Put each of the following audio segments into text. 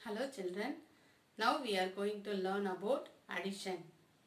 Hello children. Now we are going to learn about addition.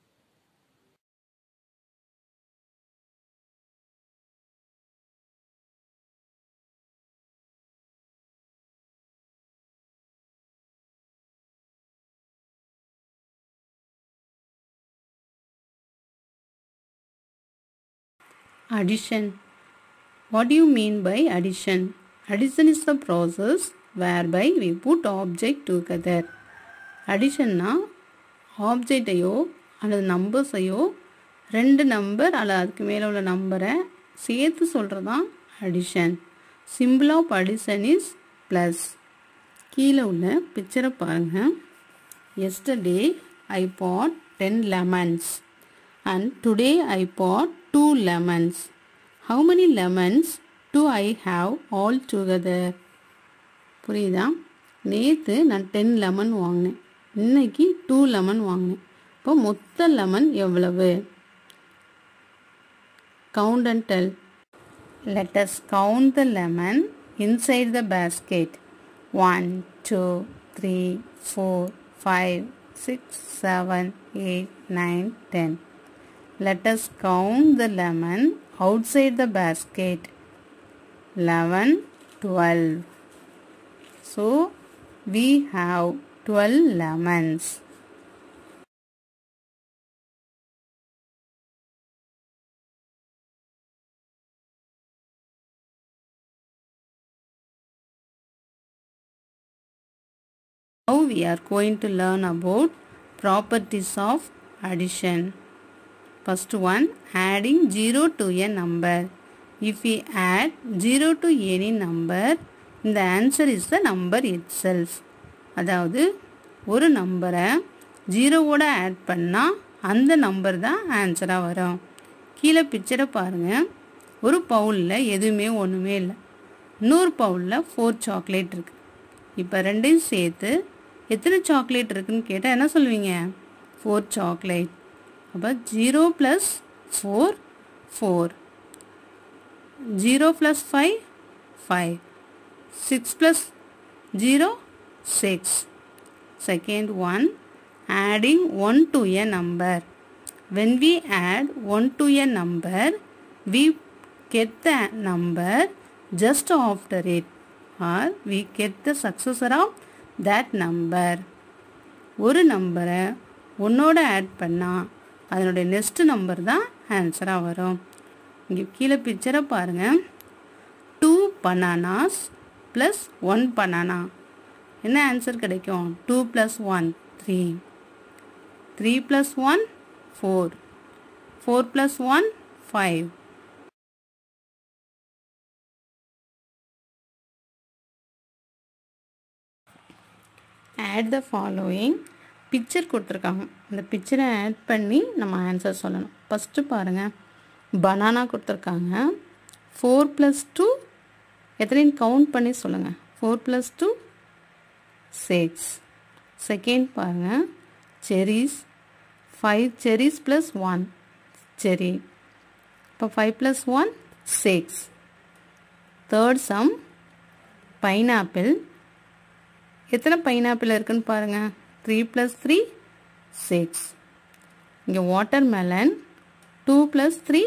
Addition. What do you mean by addition? Addition is the process whereby we put object together. அடிஷன்னா ஆப்ஜெக்டையோ அல்லது நம்பர்ஸையோ ரெண்டு number அல்லது அதுக்கு மேலே உள்ள நம்பரை சேர்த்து சொல்கிறது தான் addition simple of addition is plus கீழே உள்ள பிக்சரை பாருங்கள் yesterday I bought ten lemons and today I bought two lemons how many lemons do I have all together புரியுதா நேற்று நான் டென் லெமன் வாங்கினேன் இன்னைக்கு டூ லெமன் வாங்கினேன் இப்போ மொத்த லெமன் எவ்வளவு count and tell let us count the lemon inside the basket one two three four five six seven eight nine ten let us count the lemon outside the basket 11 12 so we have 12 lemons now we are going to learn about properties of addition First one, adding 0 to a number. If we add 0 to any number, the answer is the number itself. அதாவது ஒரு நம்பரை ஜீரோவோட add பண்ணால் அந்த number தான் ஆன்சராக வரும் கீழே பிக்சரை பாருங்கள் ஒரு பவுலில் எதுவுமே ஒன்றுமே இல்லை இன்னொரு பவுலில் ஃபோர் சாக்லேட் இருக்குது இப்போ ரெண்டையும் சேர்த்து எத்தனை சாக்லேட் இருக்குன்னு கேட்டால் என்ன சொல்லுவீங்க ஃபோர் சாக்லேட் அப்போ zero plus four four zero plus five five six plus zero six second one adding one to a number when we add one to a number we get the number just after it or we get the successor of that number ஒரு நம்பரை ஒன்னோட add பண்ணால் அதனுடைய next number தான் ஆன்சராக வரும் இங்கே கீழே பிக்சரை பாருங்கள் two bananas plus one banana என்ன ஆன்சர் கிடைக்கும் two plus one three three plus one four four plus one five add the following picture கொடுத்துருக்காங்க அந்த பிக்சரை ஆட் பண்ணி நம்ம ஆன்சர் சொல்லணும் ஃபஸ்ட்டு பாருங்கள் பனானா கொடுத்துருக்காங்க ஃபோர் ப்ளஸ் டூ எத்தனைன்னு கவுண்ட் பண்ணி சொல்லுங்கள் four plus two six second பாருங்கள் cherries five cherries plus one cherry இப்போ five plus one six third sum pineapple எத்தனை பைனாப்பிள் இருக்குன்னு பாருங்கள் த்ரீ ப்ளஸ் த்ரீ சிக்ஸ் இங்கே water melon two plus three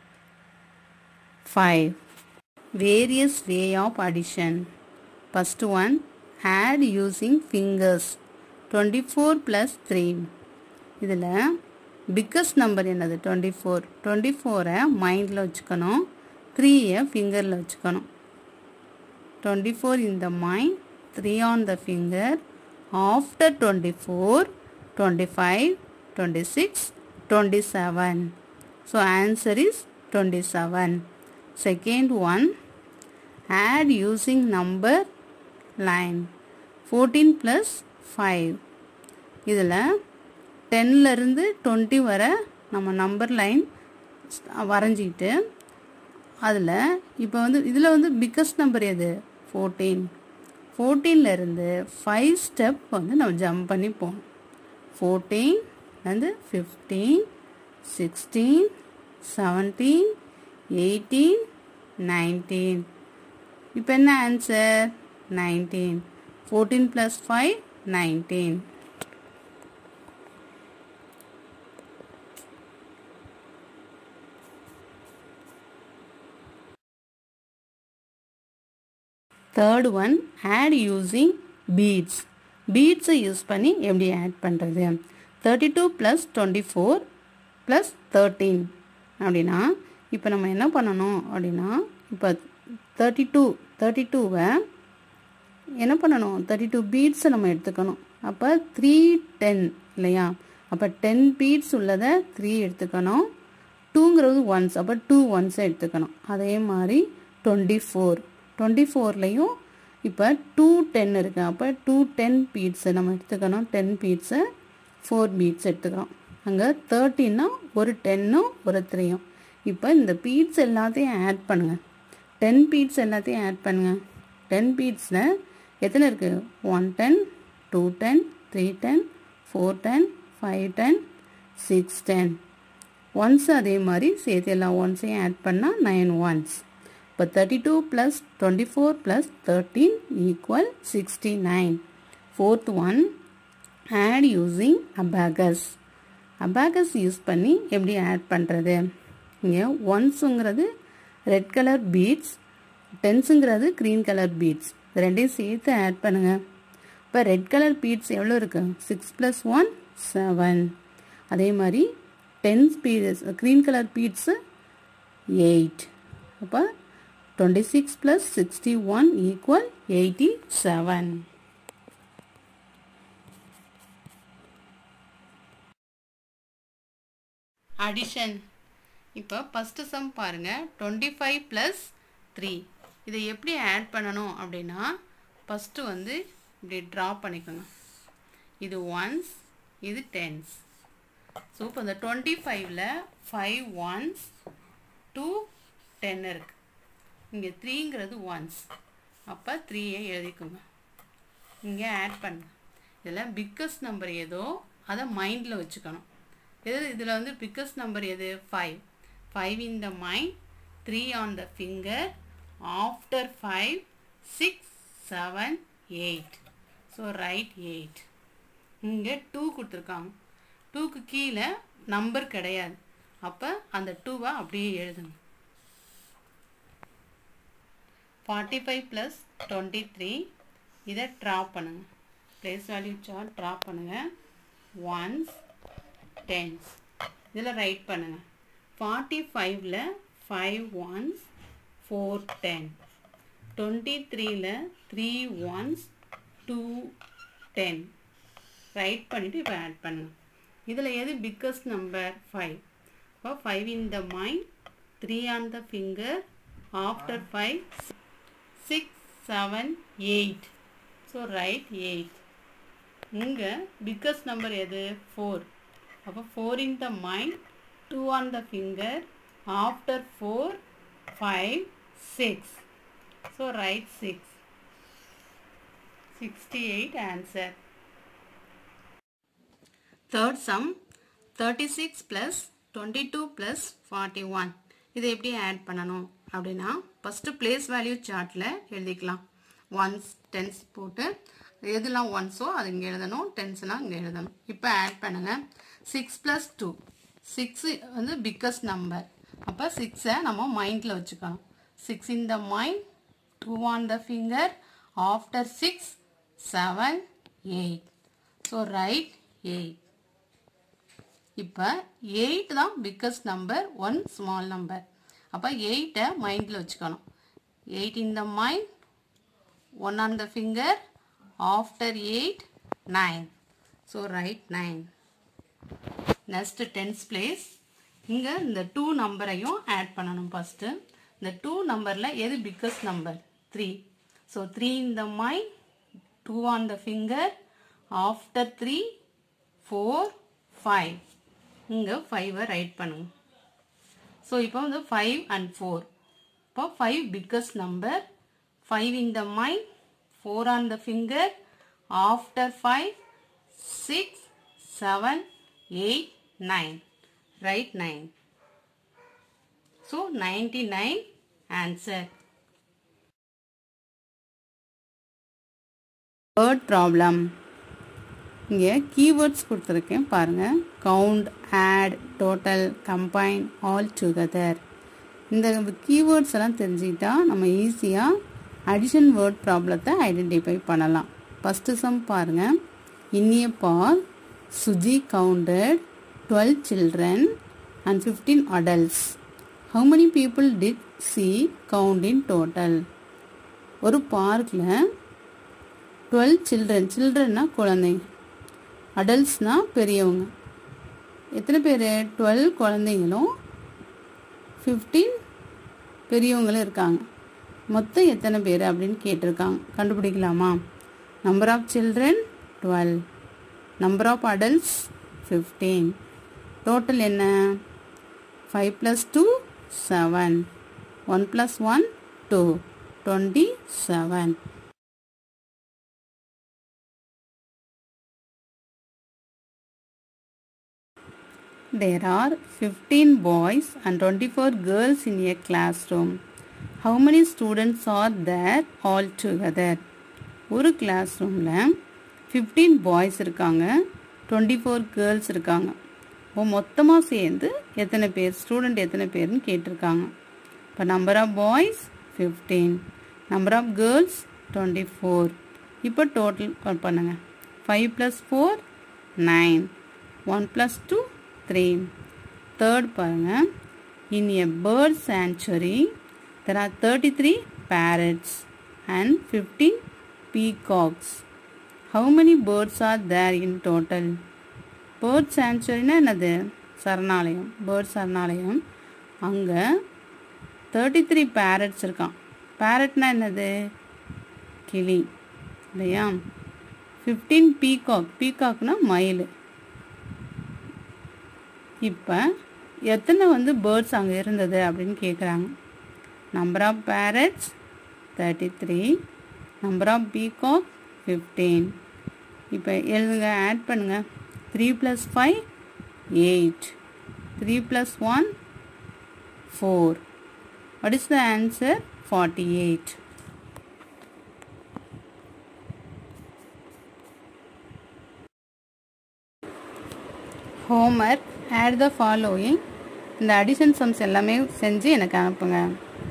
five various way of addition first one add using fingers twenty four plus three இதில் biggest number என்னது twenty four twenty ஃபோரை மைண்டில் வச்சுக்கணும் த்ரீயை ஃபிங்கரில் வச்சுக்கணும் டுவெண்ட்டி ஃபோர் இந்த mind three on the finger after 24 25 26 27 so answer is 27 second one add using number line 14 plus 5 இதில் டென்லேருந்து twenty வரை நம்ம நம்பர் லைன் வரைஞ்சிக்கிட்டு அதில் இப்போ வந்து இதில் வந்து பிக்கஸ்ட் நம்பர் எது ஃபோர்டீன் ஃபோர்டீன்லேருந்து ஃபைவ் ஸ்டெப் வந்து நம்ம ஜம்ப் பண்ணி போகணும் ஃபோர்டீன் வந்து fifteen sixteen seventeen eighteen nineteen இப்போ என்ன answer nineteen fourteen plus five nineteen third one add using beads பீட்ஸை யூஸ் பண்ணி எப்படி ஆட் பண்ணுறது thirty two plus twenty four plus thirteen அப்படின்னா இப்போ நம்ம என்ன பண்ணணும் அப்படின்னா இப்போ தேர்ட்டி டூ தேர்ட்டி டூவை என்ன பண்ணணும் தேர்ட்டி டூ பீட்ஸை நம்ம எடுத்துக்கணும் அப்போ த்ரீ டென் இல்லையா அப்போ டென் பீட்ஸ் உள்ளதை த்ரீ எடுத்துக்கணும் டூங்கிறது ஒன்ஸ் அப்போ டூ ஒன்ஸை எடுத்துக்கணும் அதே மாதிரி டுவெண்ட்டி ஃபோர் டுவெண்ட்டி ஃபோர்லேயும் இப்போ டூ டென் இருக்குது அப்போ டூ டென் பீட்ஸை நம்ம எடுத்துக்கணும் டென் பீட்ஸை ஃபோர் பீட்ஸ் எடுத்துக்கிறோம் அங்கே தேர்ட்டின்னா ஒரு டென்னும் ஒரு த்ரீயும் இப்போ இந்த பீட்ஸ் எல்லாத்தையும் ஆட் பண்ணுங்கள் டென் பீட்ஸ் எல்லாத்தையும் ஆட் பண்ணுங்கள் டென் பீட்ஸில் எத்தனை இருக்குது one ten two ten three ten four ten five ten six ten ones அதே மாதிரி சேர்த்து எல்லா ஒன்ஸையும் ஆட் பண்ணால் நைன் ஒன்ஸ் இப்போ thirty two plus twenty four plus thirteen equal sixty nine fourth one add using abacus abacus use பண்ணி எப்படி add பண்ணுறது இங்கே ஒன்ஸுங்கிறது ரெட் கலர் பீட்ஸ் டென்ஸுங்கிறது க்ரீன் கலர் பீட்ஸ் இது ரெண்டையும் சேர்த்து ஆட் பண்ணுங்கள் இப்போ ரெட் கலர் பீட்ஸ் எவ்வளோ இருக்குது சிக்ஸ் ப்ளஸ் ஒன் செவன் அதே மாதிரி tens beads green colour beads eight அப்போ twenty six plus sixty one equal eighty seven addition இப்போ ஃபஸ்ட்டு சம் பாருங்கள் டுவெண்ட்டி ஃபைவ் ப்ளஸ் த்ரீ இதை எப்படி ஆட் பண்ணணும் அப்படின்னா ஃபஸ்ட்டு வந்து இப்படி ட்ரா பண்ணிக்கோங்க இது ஒன்ஸ் இது டென்ஸ் ஸோ இப்போ இந்த டுவெண்ட்டி ஃபைவ்ல ஃபைவ் ஒன்ஸ் டூ டென் இருக்குது இங்கே த்ரீங்கிறது ஒன்ஸ் அப்போ த்ரீயை எழுதிக்கோங்க இங்கே ஆட் பண்ணு இதில் பிக்கஸ்ட் நம்பர் ஏதோ அதை மைண்டில் வச்சுக்கணும் எது இதில் வந்து பிக்கஸ்ட் நம்பர் எது five five in the mind three on the finger after five six seven eight so right eight இங்கே டூ கொடுத்துருக்காங்க டூக்கு கீழே நம்பர் கிடையாது அப்போ அந்த டூவை அப்படியே எழுதுங்க forty five plus twenty three இதை ட்ரா பண்ணுங்கள் ப்ளேஸ் வேல்யூ சார்ட் ட்ரா பண்ணுங்கள் ஒன்ஸ் டென்ஸ் இதில் ரைட் பண்ணுங்கள் ஃபார்ட்டி ஃபைவ்ல five ones four ten twenty த்ரீல three ones two ten write பண்ணிவிட்டு இப்போ ஆட் பண்ணுங்க இதில் எது பிக்கஸ்ட் நம்பர் ஃபைவ் இப்போ five in the mind three on the finger after five six seven eight so right eight இங்கே biggest number எது four அப்போ four in the mind two on the finger after four five six so right six sixty eight answer third sum thirty six plus twenty two plus forty one இதை எப்படி add பண்ணணும் அப்படின்னா first place value சார்ட்டில் எழுதிக்கலாம் once tense போட்டு எதுலாம் ஒன்ஸோ அது இங்கே எழுதணும் டென்ஸ்லாம் இங்கே எழுதணும் இப்போ ஆட் பண்ணுங்கள் சிக்ஸ் ப்ளஸ் டூ சிக்ஸு வந்து பிக்கஸ்ட் நம்பர் அப்போ சிக்ஸை நம்ம மைண்டில் வச்சுக்கணும் six in the mind two on the finger after six seven eight so right eight இப்போ எயிட் தான் biggest number one small number அப்போ எயிட்டை மைண்டில் வச்சுக்கணும் eight in the mind one on the finger after eight nine so right nine next tens place இங்கே இந்த two நம்பரையும் add பண்ணணும் ஃபஸ்ட்டு இந்த டூ நம்பரில் எது biggest number three so three in the mind two on the finger after three four five இங்கே ஃபைவை write பண்ணுங்க ஸோ இப்போ வந்து ஃபைவ் அண்ட் ஃபோர் இப்போ five biggest number five in the mind four on the finger after five six seven eight nine right nine so ninety nine answer third problem இங்கே keywords கொடுத்துருக்கேன் பாருங்கள் count add total combine all together இந்த keywords எல்லாம் தெரிஞ்சுக்கிட்டா நம்ம ஈஸியாக addition word ப்ராப்ளத்தை identify பண்ணலாம் ஃபஸ்ட்டு சம் பாருங்கள் in a park Suji counted twelve children and fifteen adults how many people did she count in total ஒரு பார்க்கில் டுவெல் சில்ட்ரன் சில்ட்ரன்னா குழந்தைங்க அடல்ட்ஸ்னால் பெரியவங்க எத்தனை பேர் டுவெல் குழந்தைங்களும் ஃபிஃப்டீன் பெரியவங்களும் இருக்காங்க மொத்தம் எத்தனை பேர் அப்படின்னு கேட்டிருக்காங்க கண்டுபிடிக்கலாமா number of children twelve number of adults fifteen total என்ன five plus two seven one plus one two twenty seven There are 15 boys and 24 girls in a classroom. How many students are there all together? ஒரு class ரூமில் fifteen boys இருக்காங்க twenty four girls இருக்காங்க இப்போ மொத்தமாக சேர்ந்து எத்தனை பேர் student எத்தனை பேர்னு கேட்டிருக்காங்க இப்போ number of boys fifteen number of girls twenty four இப்போ டோட்டல் பண்ணுங்க five plus four nine one plus two three third பாருங்கள் in a bird sanctuary there are thirty three parrots and fifteen peacocks how many birds are there in total bird சாங்சுரினா என்னது சரணாலயம் bird சரணாலயம் அங்கே thirty three parrots இருக்கான் பேரட்னா என்னது கிளி இல்லையா ஃபிஃப்டீன் பீகாக் பீகாக்னா மயில் இப்போ எத்தனை வந்து பேர்ட்ஸ் அங்கே இருந்தது அப்படின்னு கேட்குறாங்க number of parrots thirty three number of peacock fifteen இப்போ எழுதுங்க ஆட் பண்ணுங்கள் three plus five eight three plus one four what is the answer forty eight homework add the following இந்த அடிஷன் சம்ஸ் எல்லாமே செஞ்சு எனக்கு அனுப்புங்க